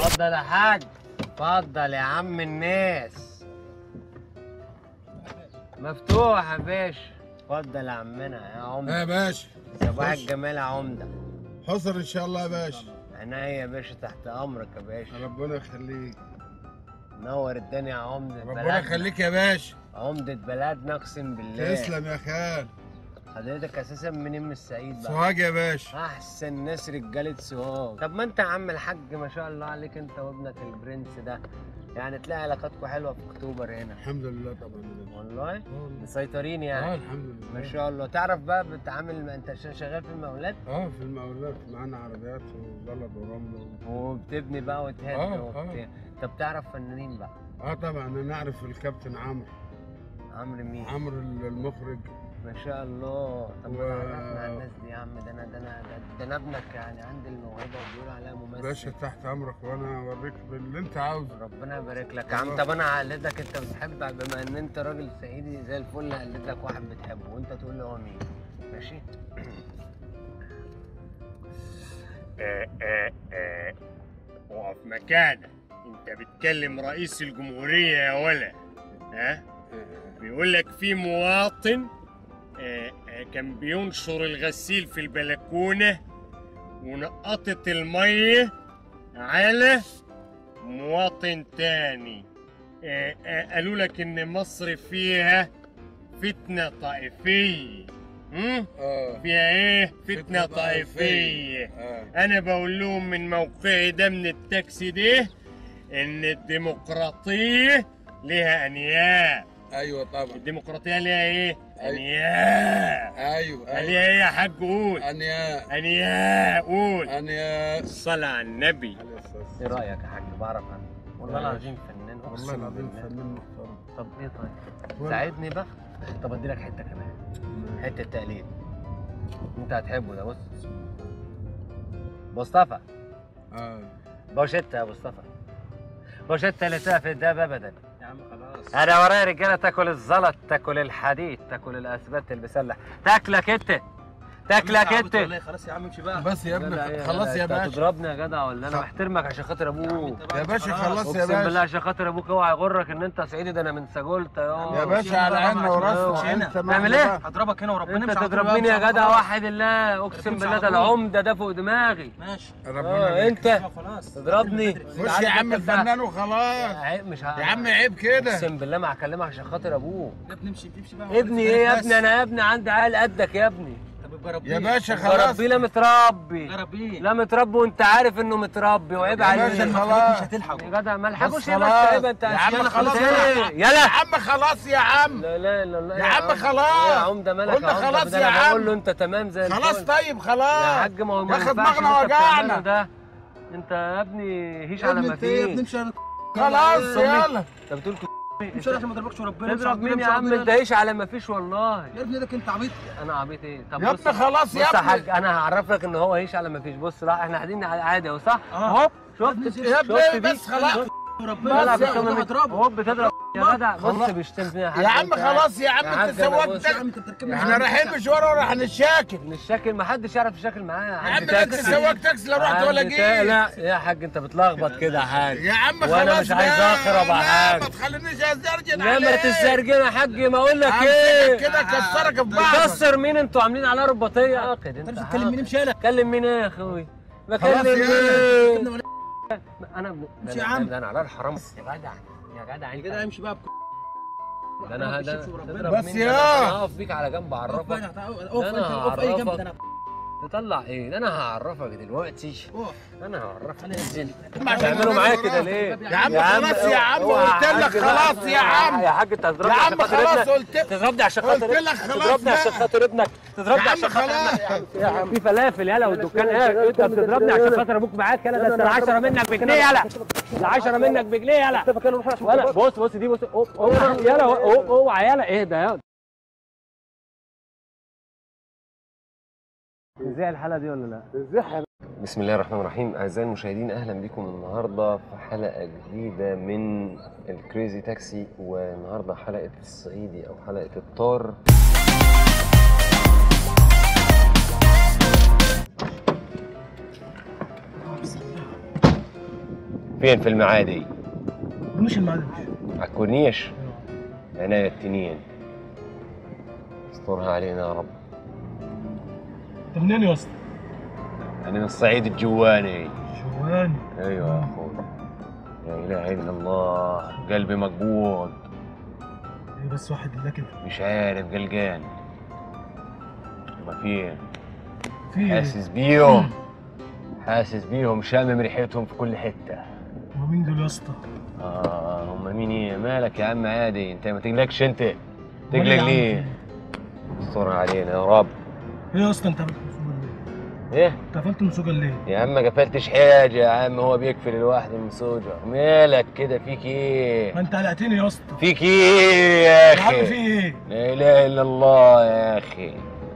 اتفضل يا حاج اتفضل يا عم الناس مفتوح يا باشا اتفضل يا عمنا يا يا عمده باشا صباح خش. الجمال يا عمده حصر ان شاء الله يا باشا عينيا يا باشا تحت امرك يا باشا ربنا يخليك نور الدنيا يا عمده ربنا بلدنا يخليك يا باشا عمده بلدنا اقسم بالله تسلم يا خال حضرتك اساسا منين من الصعيد بقى سوهاج يا باشا احسن ناس رجاله سوهاج طب ما انت يا عم الحاج ما شاء الله عليك انت وابنك البرنس ده يعني تلاقي علاقاتكم حلوه في اكتوبر هنا الحمد لله طبعا يا باشا. والله آه والله. مسيطرين اه يعني الحمد لله ما شاء الله تعرف بقى بتتعامل انت ش- شغال في المقاولات اه في المقاولات معانا عربيات وزلط ورمل و... وبتبني بقى وتهد آه، آه. وبتاع طب تعرف فنانين بقى اه طبعا انا نعرف الكابتن عمرو عمرو مين عمرو المخرج ما شاء الله طب ما و- تعرفنا على الناس دي يا عم ده انا ده انا ده- ده انا ابنك يعني عندي الموهبه وبيقولوا عليها ممثل باشا تحت امرك وانا اوريك اللي انت عاوزه ربنا يبارك لك يا عم طب انا هقلدك انت بتحب بما ان انت راجل صعيدي زي الفل هقلد لك واحد بتحبه وانت تقول لي هو مين ماشي آه آه آه. اقف مكانك انت بتكلم رئيس الجمهورية يا ولا ها بيقول لك في مواطن آه آه كان بينشر الغسيل في البلكونة ونقطت المية على مواطن تاني آه آه قالوا لك ان مصر فيها فتنة طائفية هم؟ اه فيها ايه؟ فتنة فتنة طائفية اه انا بقول لهم من موقعي ده من التاكسي ده ان الديمقراطيه لها انياب ايوه طبعا الديمقراطيه لها ايه أيوة. انياب ايوه لها ايوه ايه يا حاج قول انيا انياب قول انيا الصلاه على النبي ايه رايك يا حاج بعرف عنه والله ماشي. العظيم فنان والله اقسم العظيم بالله فنان محترم طب ايه طيب ولا- ساعدني بقى طب ادي لك حته كمان حته تقليد انت هتحبه ده بص مصطفى اه بوشتة يا مصطفى بوشتة اللي تقف الداب ابدا يا عم خلاص انا ورايا رجاله تاكل الزلط تاكل الحديد تاكل الاسبات المسلح تاكلك انت تاكلك انت والله خلاص يا عم امشي بقى بس يا جدع إيه ابني خلاص يا أنت باشا هتضربني يا جدع ولا انا خ- محترمك عشان خاطر ابوك يا باشا خلاص يا اقسم بالله باشا عشان خاطر ابوك اوعى يغرك ان انت صعيدي ده انا من سجولت يا يا باشا على عيننا وراسنا انت تعمل إيه؟ هضربك هنا وربنا انت مش هعرف تضربني يا أضربك. جدع واحد الله اقسم مش بالله ده هضربك. العمده ده فوق دماغي ماشي ربنا اه يبارك. انت آه، خلاص تضربني خش يا عم الفنان وخلاص عيب مش ه- يا عم عيب كده اقسم بالله ما هكلمك عشان خاطر ابوك يا ابني امشي امشي بقى ابني ايه يا ابني انا يا ابني عندي عيال قدك يا ابني طب يبقى ربيه يا باشا خلاص ربي لا متربي يا ربيه لا متربي وانت عارف انه متربي وعيب يا عليك باشا مش خلاص هتلحق يا جدع ما الحقوش بس ايه بس خلاص. عيب انت يا عم يلا خلاص ايه يا يلا عم خلاص يا عم لا لا لا لا يا عم خلاص. يا عمده مالك قلنا يا عمده خلاص ده يا انا عم. بقول له انت تمام زي خلاص الفل. طيب يا خلاص حاج ما هو ما يا أخي ينفعش دماغنا اللي انت بتعمله وجعنا. ده انت يا ابني هيش يا على ابني ما انت ايه يا ابني فيه امشي خلاص صلي. يلا انت بتقول امشي عشان ما اضربكش وربنا امشي تضرب ربنا، مين يا امشي عم ربنا. انت هيش على ما فيش والله يا ابني ده انت عبيط انا عبيط ايه طب يا بص ابني خلاص يا بص يا ابني. حاج انا هعرف لك ان هو هيش على ما فيش بص لا احنا قاعدين عادي اهو صح اه. اهو شفت يا ابني شفت بس دي؟ خلاص. شفت؟ وربنا لا بس لا يا بس انا انا هضربه هو بتضرب يا جدع بص خلاص. بيشتمني يا حاج يا عم انت خلاص يا عم يا حاج انت انا سوقت بص. يا عم انت بتركبني احنا رايحين مشوار وراح نشاكل مش شاكل ما حدش يعرف يشاكل معايا يا عم عندي ده انت تاكسي. سواق تاكسي لا رحت ولا عندي جيت تا- لا يا حاج انت بتلخبط كده يا حاج يا عم خلاص وانا مش عايز لا، اخرب يا لا، حاج ما تخلينيش ازرجن نمرة عليك الزرجين يا حاج ما اقول لك همسكك ايه كده كسرك في بعض تكسر مين انتوا عاملين على رباطيه عاقد انت انت مش بتكلم مين امشي انا كلم مين ايه يا اخوي خلاص بكلم يا مين انا ابن ده امشي يا أنا- عم. ده انا على الحرام يا جدع يا جدع يا انت جدع امشي بقى ده انا بشوف ده ربنا. تضرب بس مين؟ يا. ده أنا هقف بيك على جنب اقف اعرفك بقى اقف ده انت أنا اقف اي جنب هعرفك. ده انا تطلع ايه ده انا هعرفك دلوقتي اقف انا هعرفك انا انزل تعملوا معايا كده ليه يا عم خلاص يا عم اوعى قلت لك حاج بقى. خلاص يا عم يا حاج انت يا هتضربني عم عشان خاطر خلاص ابنك قلت تضربني عشان قلت خاطر لك خلاص تضربني عشان بقى. خاطر ابنك تضربني يا عم عشان خاطر خلاص. ابنك يا عم في فلافل يلا والدكان ايه انت بتضربني عشان خاطر ابوك معاك يلا ده انت العشرة منك بجنيه يلا العشرة منك بجنيه يلا ولا بص بص دي بص أوب- اوعى يلا أوب- اوعى يلا ايه ده يلا ازاي الحلقه دي ولا لا؟ بسم الله الرحمن الرحيم اعزائي المشاهدين اهلا بكم النهارده في حلقه جديده من الكريزي تاكسي والنهارده حلقه الصعيدي او حلقه الطار فين في المعادي مش المعلم على الكورنيش عناية التنين استرها علينا يا رب انت منين يا اسطى؟ انا من الصعيد الجواني شواني ايوه يا اخوي لا اله الا الله قلبي مقبوض ايه بس واحد اللي كده مش عارف قلقان ما فين في ايه؟ حاسس بيهم حاسس بيهم شامم ريحتهم في كل حته هو مين دول يا اسطى؟ اه هم مين ايه مالك يا عم عادي انت ما تقلقش انت أمال تقلق يا عم ليه استر علينا يا رب ايه يا اسطى انت قفلت المسوجة ليه؟ ايه انت قفلت المسوجة ليه؟ يا عم ما قفلتش حاجه يا عم هو بيقفل الواحد من سوجه مالك كده فيك ما ايه انت قلقتني يا اسطى فيك ايه يا يا عم في اخي ايه؟ لا اله الا الله يا اخي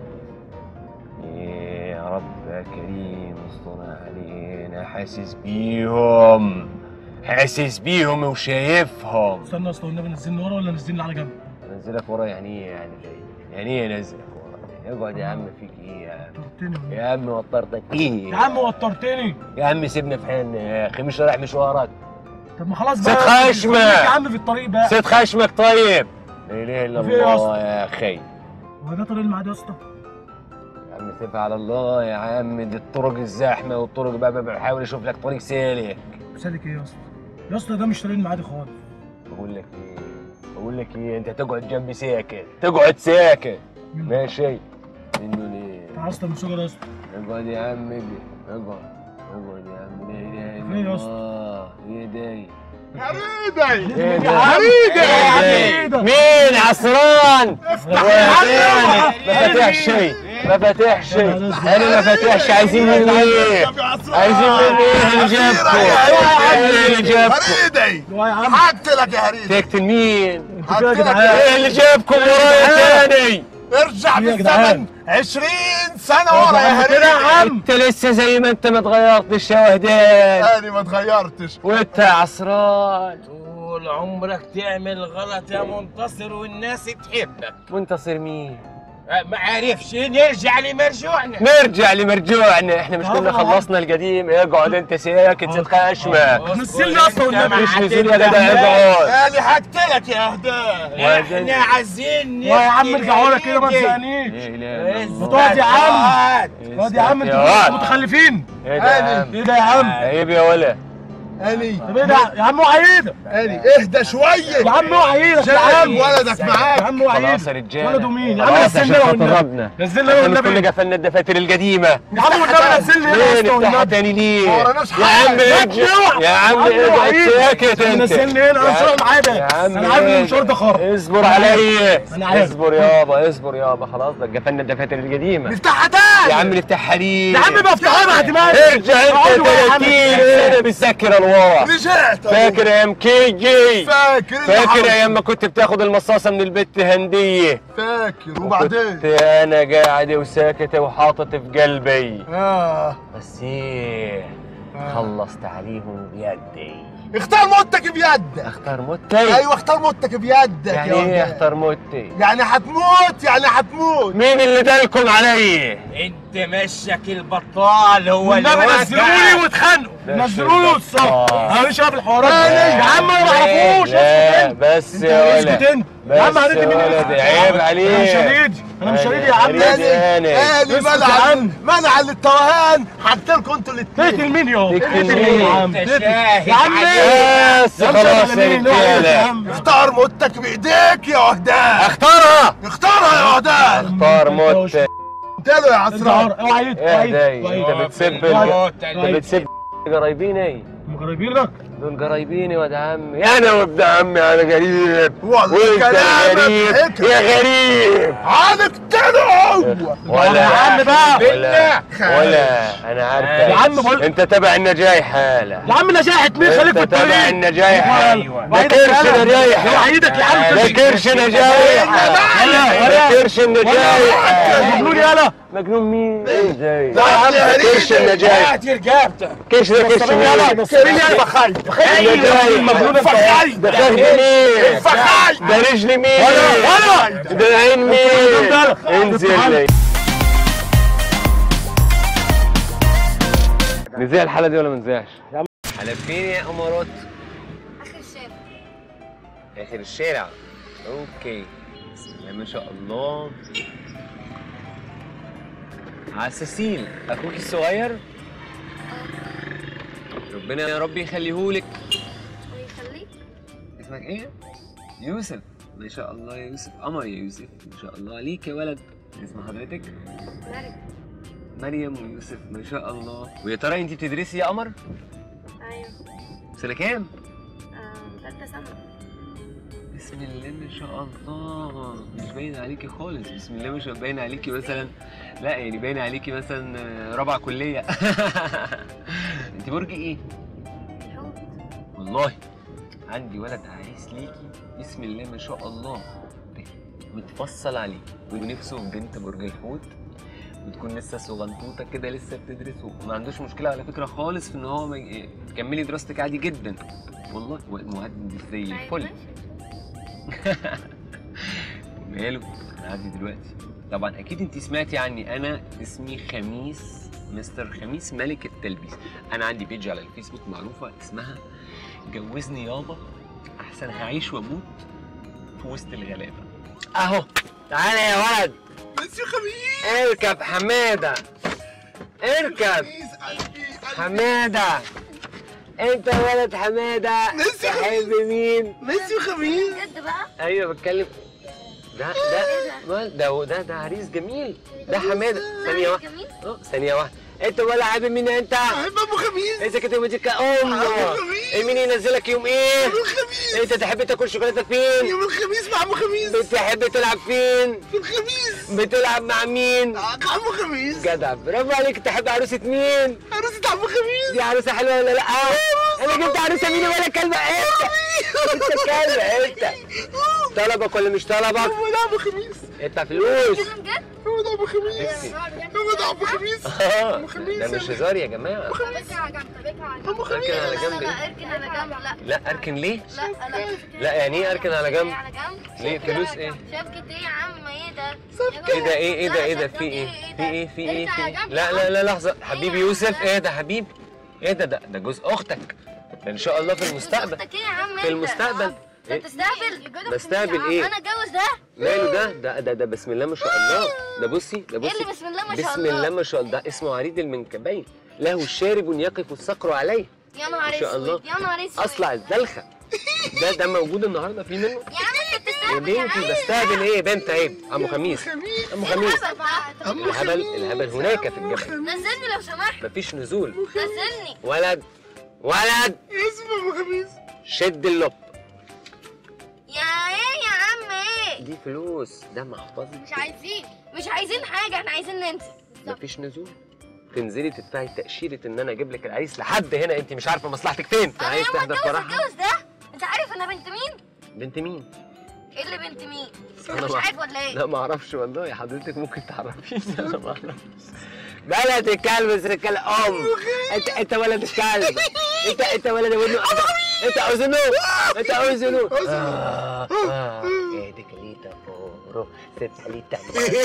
إيه يا رب يا كريم استر علينا حاسس بيهم حاسس بيهم وشايفهم استنى يا اسطى والنبي نزلني ورا ولا نزلني على جنب؟ انزلك ورا يعني ايه يعني جاي يعني ايه انزلك ورا اقعد يا عم فيك ايه يا عم وترتني ولا إيه؟ يا عم وطرتك ايه يا عم وترتني يا عم سيبنا في حالنا يا اخي مش رايح مشوارك طب ما خلاص ست بقى خشمة. يا عم في الطريق بقى ست خشمك طيب لا اله الا في إيه يا الله يا اخي هو ده طريق المعاد يا اسطى؟ يا عم سيبها على الله يا عم دي الطرق الزحمه والطرق بقى بقى بحاول اشوف لك طريق سالك سالك ايه يا اسطى؟ يا اسطى ده مش طريق المعادي خالص بقول لك ايه بقول لك ايه انت تقعد جنبي ساكت تقعد ساكت ماشي انه ليه تعال يا اسطى المسوجة ده يا اسطى اقعد يا عم اقعد اقعد اقعد يا عم لا اله إيه الا يا اسطى؟ الله ايه داي حبيبي ايه يا عم ده؟ إيه ده؟ مين عصران؟ يا ما فاتح شيء ما فاتح شيء انا ما فاتحش عايزين مني ايه؟ عايزين مني ايه اللي جابكم؟ ايه اللي جابكم؟ هريدي يا عم حكت لك يا هريدي تقتل مين؟ حكت لك ايه اللي جابكم ورايا تاني؟ ارجع يا جدعان. بالزمن 20 سنة ورا يا كده يا هريدي عم انت لسه زي ما انت ما اتغيرتش يا وهدان انا ما اتغيرتش وانت يا عصران طول عمرك تعمل غلط يا منتصر والناس تحبك منتصر مين؟ أه، ما عارفش نرجع لمرجوعنا نرجع لمرجوعنا احنا مش كنا طبعا. خلصنا القديم اقعد انت ساكت ست خشمك نزلني اصلا والنبي. مش نزول يا جدع اقعد انا حكت لك يا هدايا احنا عايزين يا عم نحكي ارجع ورا كده ما العيد. تزهقنيش ايه لا اسمع تقعد يا عم. اقعد. اقعد يا عم يا انتوا واد. متخلفين ايه ده يا عم ايه ده يا عم عيب يا ولا اني طب ايه ده يا عم اوعى ايدك اني اهدى شوية يا عم اوعى ايدك يا جايب عم ولدك يا معاك عم اوعى خلاص يا ايدك رجاله ولده مين يا عم خلاص نزلني عشان انا خاطر والنبي ربنا نزلني انا احنا مش كنا والنبي قفلنا الدفاتر القديمه يا عم والنبي نزلني انا ليه اصلا نفتحها والنبي تاني ليه؟ ما وراناش يا عم حاجة. ارجع يا عم يا عم اقعد وعيد. ساكت انت نزلني هنا انا مش رايح معايا ده يا عم انا عارف ان ايه المشوار ده خرا اصبر عليا أنا عارف. اصبر يابا اصبر يابا خلاص ده قفلنا الدفاتر القديمه نفتحها تاني يا عم نفتحها ليه يا عم بفتحها بعد ما ارجع انت اقعدوا يا عم. 30 سنه بالذاكره لورا رجعت أهو. فاكر ايام كيجي فاكر اللي فاكر حصل. ايام ما كنت بتاخد المصاصه من البت هنديه فاكر وبعدين كنت انا قاعده وساكته وحاطط في قلبي اه بس ايه خلصت عليهم بيدي اختار موتك بيدك اختار موتي ايوه اختار موتك بيدك يعني يا ايه ولد. اختار موتي يعني هتموت يعني هتموت مين اللي دلكم علي انت مشك البطال هو اللي والنبي وقع. نزلوني واتخانقوا ده نزلوني شيء والصف بطال. انا مش عارف الحوارات دي. لا. يا عم انا ما اعرفوش لا اسكت انت بس انت يا اسكت ولد انت يا عم بس هريدي يا مين ولد عيب عليك انا مش هريدي انا مش هريدي يا عم هريدي. اني يعني. اني اسكت يا منع عم. منع للتوهان حتى لكم انتوا تقتل الاثنين مين يا تقتل تقتل مين؟ مين يا عم انت تقتل. شاهد يا عم عليه. بس يا عم خلاص شغل يا مين؟ اوعى يا رجاله عم. اختار موتك بايديك يا وهدان اختارها اختارها يا وهدان اختار موتي قلت له يا عسران اوعى ايدك ايه اوعى ده ايدك انت بتسب الموت انت بتسب قرايبيني مقربينك دول قرايبيني واد عمي انا وابن عمي انا غريب والله وانت كلامك غريب هيك. يا غريب هنقتله هو ولا يا عم بقى. ولا ولا انا عارف يا عم بقول- انت تبع النجاح حاله يا عم نجاحة مين خليك في انت تبع الطريق النجاح أيوة. ده كرش نجايح اوعى ايدك يا عم ده كرش نجايح ولا ده ولا كرش النجايح مجنون يالا مجنون مين؟ ايه ازاي؟ لا يا عم كرش النجايح هات رقبتك كرش ده كرش مين؟ فخاي النجايح مجنون فخاي ده فخذ مين؟ فخاي ده رجل مين؟ ولا ده عين مين؟ انزل لي نزيع الحلقة دي ولا ما نزيعش؟ على فين يا امارات اخر الشارع اخر الشارع اوكي بسم الله ما شاء الله عساسين اخوك الصغير ربنا يا رب يخليهولك ويخليك اسمك ايه يوسف ما شاء الله يا يوسف قمر يا يوسف ما شاء الله عليك يا ولد اسم حضرتك مريم مريم ويوسف ما شاء الله ويا ترى انت بتدرسي يا قمر ايوه سنه كام آه، تالتة سنة بسم الله ما شاء الله مش باين عليكي خالص بسم الله مش باين عليكي مثلا لا يعني باين عليكي مثلا آه، رابعه كليه انت برج ايه الحوت والله عندي ولد عريس ليكي بسم الله ما شاء الله متفصل عليه ونفسه في بنت برج الحوت وتكون لسه صغنطوطه كده لسه بتدرس وما عندوش مشكله على فكره خالص في ان هو ما ي- تكملي دراستك عادي جدا والله مهندس زي طيب الفل ماشي. ماله عادي دلوقتي طبعا اكيد انت سمعتي عني انا اسمي خميس مستر خميس ملك التلبيس انا عندي بيج على الفيسبوك معروفه اسمها جوزني يابا احسن هعيش واموت في وسط الغلابه اهو تعالى يا ولد مسيو خميس اركب حماده اركب خميس قلبي قلبي حماده انت ولد حماده نسي تحب مين مسيو خميس بجد بقى ايوه بتكلم ده ده ده ده ده عريس جميل ده حماده ثانيه واحده جميل اه ثانيه واحده انت ولا حابب مين انت؟ بحب ابو خميس انت كده مديك امه أبو خميس. مين ينزلك يوم ايه؟ ابو خميس انت تحب تاكل شوكولاته فين؟ يوم الخميس مع ابو خميس بتحب تلعب فين؟ في الخميس بتلعب مع مين؟ مع ابو خميس جدع برافو عليك تحب عروسه مين؟ عروسة ابو خميس دي عروسه حلوه ولا لا؟ انا جبت عروسه مين ولا كلبه انت؟ انت كلبه انت طلبك ولا مش طلبك؟ هو ده ابو خميس ادفع فلوس كده بجد هو ده ابو خميس نفسي. هو ده ابو خميس اه أبو خميس ده مش هزار يا جماعه طب اركن على جنب طب اركن على جنب ابو خميس اركن على جنب لا ايه؟ اركن على جنب لا لا اركن ليه؟ لا لا لا يعني ايه اركن على جنب؟ على جنب ليه فلوس ايه؟ شبكة ايه يا عم ايه ده؟ ايه ده ايه ايه ده ايه ده في ايه في ايه في ايه في ايه لا لا لا لحظه حبيبي يوسف ايه ده حبيبي ايه ده ده ده جوز اختك ده ان شاء الله في المستقبل اختك ايه يا عم في انت؟ المستقبل انت إيه؟ بتستقبل بستقبل ايه انا اتجوز ده ماله ده ده ده, ده بسم الله ما شاء الله ده بصي ده ايه بصي اللي بسم الله ما شاء بسم الله الله ما شاء الله ده اسمه عريض المنكبين له الشارب يقف الصقر عليه يا نهار ما شاء الله. اسود يا نهار اسود اصلع الزلخه ده ده موجود النهارده في منه يا عم انت يا بتستقبل بنتي بستقبل ايه يا بنت عيب عمو خميس عمو خميس الهبل الهبل هناك في الجبل نزلني لو سمحت مفيش نزول نزلني ولد ولد اسمه ابو خميس شد اللب يا ايه يا عم ايه دي فلوس ده محفظة مش عايزين مش عايزين حاجة احنا عايزين ننزل مفيش نزول تنزلي تدفعي تأشيرة ان انا اجيب لك العريس لحد هنا انت مش عارفه مصلحتك فين انا عايز يوم تحضر اتجوز فرحها اتجوز ده انت عارف انا بنت مين؟ بنت مين؟ ايه اللي بنت مين؟ أنا انت مش ما- عارف ولا ايه؟ لا ما اعرفش والله حضرتك ممكن تعرفيني انا ما اعرفش بلد الكلب بس الكلب ام انت انت ولد الكلب انت انت ولد ابن انت اوزنو انت اوزنو اه اه ايه دي كليتا فورو ستاليتا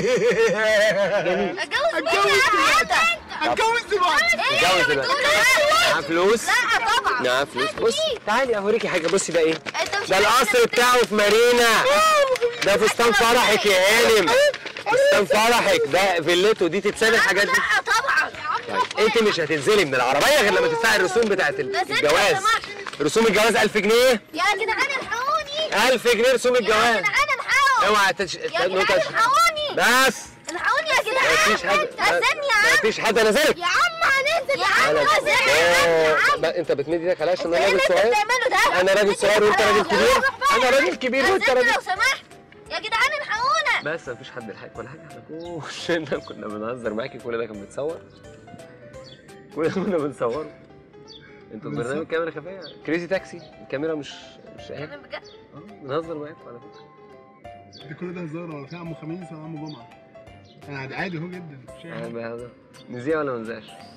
جميل اتجوز مين يا عم اتجوز دلوقتي اتجوز دلوقتي معاه فلوس لا طبعا معاه فلوس بص تعالي اوريكي حاجه بصي ده ايه انت مش ده عارف القصر انت بتاعه في مارينا ده فستان فرحك يا هانم فستان فرحك ده فيلته دي تتساب الحاجات دي لا طبعا طيب انت مش هتنزلي من العربيه غير لما تدفعي الرسوم بتاعت الجواز رسوم الجواز 1000 جنيه يا جدعان الحقوني 1000 جنيه رسوم يا الجواز جدعان الحقوني اوعى تش... يا جدعان نوتش الحقوني بس الحقوني يا جدعان مفيش حد نزلني يا عم مفيش حد نزلك يا عم هننزل يا عم انا نزلني يا عم بقى انت بتمد ايدك عليا عشان انا ايه راجل اللي انت صغير بتعمله ده؟ انا راجل صغير وانت راجل كبير انا راجل كبير وانت نزلني راجل لو سمحت يا جدعان الحقونا بس مفيش حد لحقك ولا حاجه احنا كلنا كنا بنهزر معاكي كل ده كان بيتصور كل ده كنا بنصوره انتوا البرنامج كاميرا خفيه كريزي تاكسي الكاميرا مش مش اهي انا بجد اه بنهزر معاكم على فكره ده كل ده هزار ولا في عم خميس ولا عم جمعه انا عادي عادي اهو جدا مش يعني يعني بهزر نذيع ولا ما نذيعش؟